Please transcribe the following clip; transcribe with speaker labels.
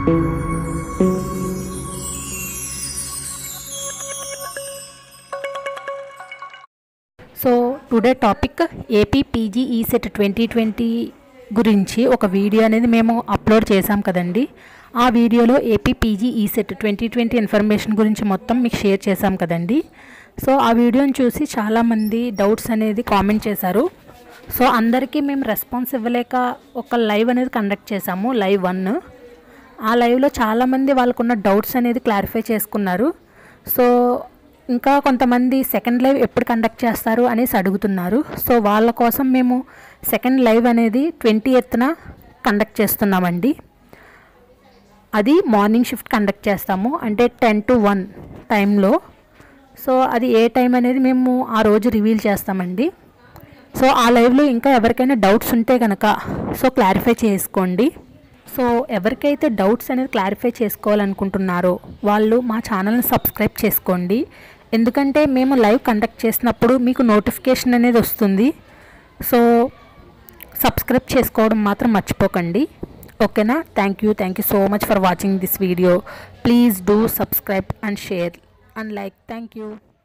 Speaker 1: so today topic AP PG ECET twenty twenty గురించి ఒక video అనేది మేము అప్లోడ్ చేశాం కదండి ఆ వీడియోలో AP PG ECET twenty twenty information గురించి మొత్తం మీకు షేర్ చేశాం కదండి సో ఆ వీడియోని చూసి చాలామంది డౌట్స్ అనేది కామెంట్ చేశారు సో అందరికీ మేము రెస్పాన్స్ ఇవ్వలేక ఒక లైవ్ అనేది కండక్ట్ చేశాము లైవ్ వన్ ఆ లైవ్లో చాలామంది వాళ్ళకున్న డౌట్స్ అనేది క్లారిఫై చేసుకున్నారు సో ఇంకా కొంతమంది సెకండ్ లైవ్ ఎప్పుడు కండక్ట్ చేస్తారు అనేసి అడుగుతున్నారు సో వాళ్ళ కోసం మేము సెకండ్ లైవ్ అనేది ట్వంటీ ఎత్తున కండక్ట్ చేస్తున్నామండి అది మార్నింగ్ షిఫ్ట్ కండక్ట్ చేస్తాము అంటే టెన్ టు వన్ టైంలో సో అది ఏ టైం అనేది మేము ఆ రోజు రివీల్ చేస్తామండి సో ఆ లైవ్లో ఇంకా ఎవరికైనా డౌట్స్ ఉంటే కనుక సో క్లారిఫై చేసుకోండి సో ఎవరికైతే డౌట్స్ అనేది క్లారిఫై చేసుకోవాలనుకుంటున్నారో వాళ్ళు మా ఛానల్ని సబ్స్క్రైబ్ చేసుకోండి ఎందుకంటే మేము లైవ్ కండక్ట్ చేసినప్పుడు మీకు నోటిఫికేషన్ అనేది వస్తుంది సో సబ్స్క్రైబ్ చేసుకోవడం మాత్రం మర్చిపోకండి ఓకేనా thank you thank you so much for watching this video please do subscribe and share and like thank you